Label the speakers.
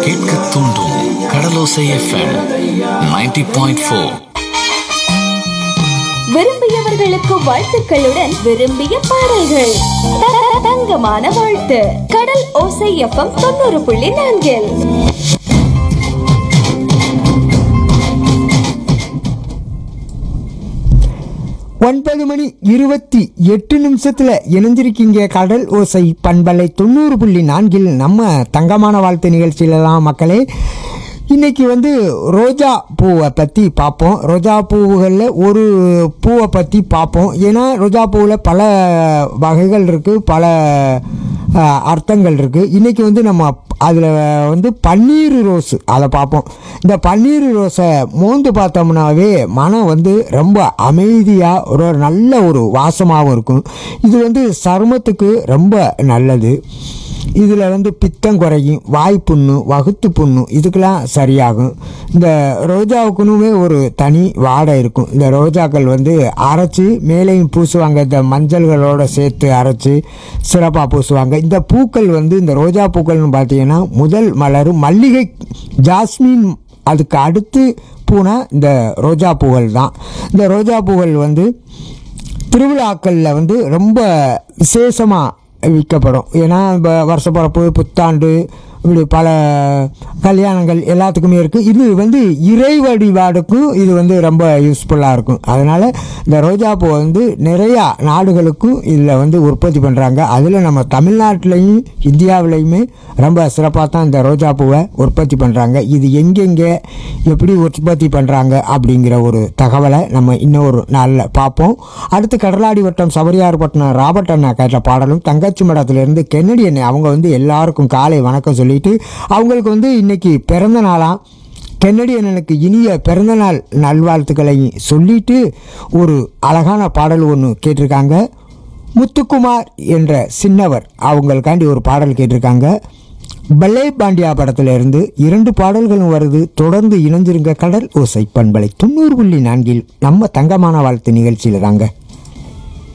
Speaker 1: கேட்க தூண்டும் கடலோசை எஃப்எம் 90.4 பாயிண்ட் ஃபோர்
Speaker 2: விரும்பியவர்களுக்கு வாழ்த்துக்களுடன் விரும்பிய பாடல்கள் த- த- தங்கமான வாழ்த்து கடல் ஓசை எஃப்எம் தொண்ணூறு புள்ளி நான்கில்
Speaker 3: ஒன்பது மணி இருபத்தி எட்டு நிமிஷத்துல இணைஞ்சிருக்கீங்க கடல் ஓசை பண்பலை தொண்ணூறு புள்ளி நான்கில் நம்ம தங்கமான வாழ்த்து நிகழ்ச்சியிலலாம் மக்களே இன்னைக்கு வந்து ரோஜா பூவை பற்றி பார்ப்போம் ரோஜா பூவுகளில் ஒரு பூவை பற்றி பார்ப்போம் ஏன்னா ரோஜா பூவில் பல வகைகள் இருக்குது பல அஹ், அர்த்தங்கள் இருக்குது இன்றைக்கி வந்து நம்ம அதில் வந்து பன்னீர் ரோஸ் அதை பார்ப்போம் இந்த பன்னீர் ரோஸை மோந்து பார்த்தோம்னாவே மனம் வந்து ரொம்ப அமைதியாக ஒரு நல்ல ஒரு வாசமாகவும் இருக்கும் இது வந்து சருமத்துக்கு ரொம்ப நல்லது இதில் வந்து பித்தம் குறையும் வாய் புண்ணு வகுத்து புண்ணு இதுக்கெல்லாம் சரியாகும் இந்த ரோஜாவுக்குனுமே ஒரு தனி வாடை இருக்கும் இந்த ரோஜாக்கள் வந்து அரைச்சி மேலேயும் பூசுவாங்க இந்த மஞ்சள்களோட சேர்த்து அரைச்சி சிறப்பாக பூசுவாங்க இந்த பூக்கள் வந்து இந்த ரோஜா பூக்கள்னு பார்த்தீங்கன்னா முதல் மலரும் மல்லிகை ஜாஸ்மின் அதுக்கு அடுத்து பூனா இந்த ரோஜா பூக்கள் தான் இந்த ரோஜா பூக்கள் வந்து திருவிழாக்களில் வந்து ரொம்ப விசேஷமாக விற்கப்படும் ஏன்னா இப்போ வருஷப்பிறப்பு புத்தாண்டு இப்படி பல கல்யாணங்கள் எல்லாத்துக்குமே இருக்குது இது வந்து இறை வழிபாடுக்கும் இது வந்து ரொம்ப யூஸ்ஃபுல்லாக இருக்கும் அதனால் இந்த ரோஜாப்பூ வந்து நிறையா நாடுகளுக்கும் இதில் வந்து உற்பத்தி பண்ணுறாங்க அதில் நம்ம தமிழ்நாட்டிலையும் இந்தியாவிலையுமே ரொம்ப சிறப்பாக தான் இந்த ரோஜாப்பூவை உற்பத்தி பண்ணுறாங்க இது எங்கெங்கே எப்படி உற்பத்தி பண்ணுறாங்க அப்படிங்கிற ஒரு தகவலை நம்ம இன்னொரு நாளில் பார்ப்போம் அடுத்து கடலாடி வட்டம் சபரியார்பட்டினம் ராபர்ட் அண்ணா கேட்ட பாடலும் தங்கச்சி மடத்திலிருந்து கென்னடி அண்ணே அவங்க வந்து எல்லாருக்கும் காலை வணக்கம் சொல்லிட்டு அவங்களுக்கு வந்து இன்னைக்கு பிறந்த நாளாம் கென்னடி அண்ணனுக்கு இனிய பிறந்தநாள் நல்வாழ்த்துக்களை சொல்லிட்டு ஒரு அழகான பாடல் ஒன்று கேட்டிருக்காங்க முத்துக்குமார் என்ற சின்னவர் அவங்களுக்காண்டி ஒரு பாடல் கேட்டிருக்காங்க பல்லே பாண்டியா படத்துல இருந்து இரண்டு பாடல்களும் வருது தொடர்ந்து இணைஞ்சிருங்க கடல் ஓசை பண்பலை தொண்ணூறு புள்ளி நான்கில் நம்ம தங்கமான வாழ்த்து நிகழ்ச்சியில் தாங்க